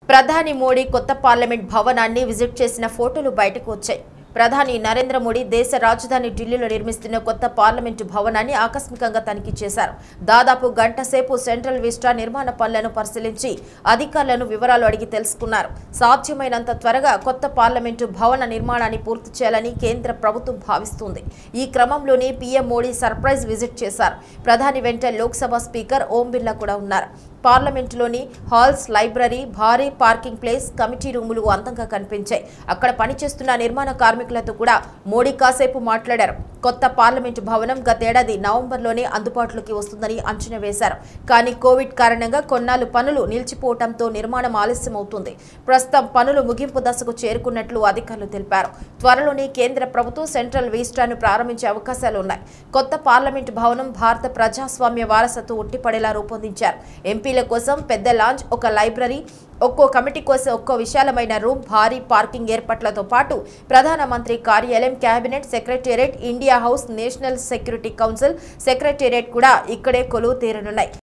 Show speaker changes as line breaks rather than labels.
ప్రధాని మోడీ కొత్త పార్లమెంట్ భవనాన్ని విజిట్ చేసిన ఫోటోలు బయటకు వచ్చాయి ప్రధాని నరేంద్ర మోడీ దేశ రాజధాని ఢిల్లీలో నిర్మిస్తున్న కొత్త పార్లమెంటు భవనాన్ని ఆకస్మికంగా తనిఖీ చేశారు దాదాపు గంట సేపు సెంట్రల్ విస్టా నిర్మాణ పనులను పరిశీలించి అధికారులను వివరాలు అడిగి తెలుసుకున్నారు సాధ్యమైనంత త్వరగా కొత్త పార్లమెంటు భవన నిర్మాణాన్ని పూర్తి చేయాలని కేంద్ర ప్రభుత్వం భావిస్తుంది ఈ క్రమంలోనే పీఎం మోడీ సర్ప్రైజ్ విజిట్ చేశారు ప్రధాని వెంట లోక్సభ స్పీకర్ ఓం బిర్లా కూడా ఉన్నారు పార్లమెంటులోని హాల్స్ లైబ్రరీ భారీ పార్కింగ్ ప్లేస్ కమిటీ రూములు అందంగా కనిపించాయి అక్కడ పనిచేస్తున్న నిర్మాణ కార్మికులతో కూడా మోడీ కాసేపు మాట్లాడారు కొత్త పార్లమెంటు భవనం గతేడాది నవంబర్లోనే అందుబాటులోకి వస్తుందని అంచనా వేశారు కానీ కోవిడ్ కారణంగా కొన్నాళ్ళు పనులు నిలిచిపోవడంతో నిర్మాణం ఆలస్యం అవుతుంది ప్రస్తుతం పనులు ముగింపు దశకు చేరుకున్నట్లు అధికారులు తెలిపారు త్వరలోనే కేంద్ర ప్రభుత్వం సెంట్రల్ వీస్టాను ప్రారంభించే అవకాశాలు ఉన్నాయి కొత్త పార్లమెంటు భవనం భారత ప్రజాస్వామ్య వారసత్వం ఉట్టిపడేలా రూపొందించారు ఎంపీల కోసం పెద్ద లాంచ్ ఒక లైబ్రరీ ఒక్కో కమిటీ కోసం ఒక్కో విశాలమైన రూమ్ భారీ పార్కింగ్ ఏర్పాట్లతో పాటు ప్రధానమంత్రి కార్యాలయం cabinet secretariat India house national security council secretariat కూడా ఇక్కడే కొలువు తీరనున్నాయి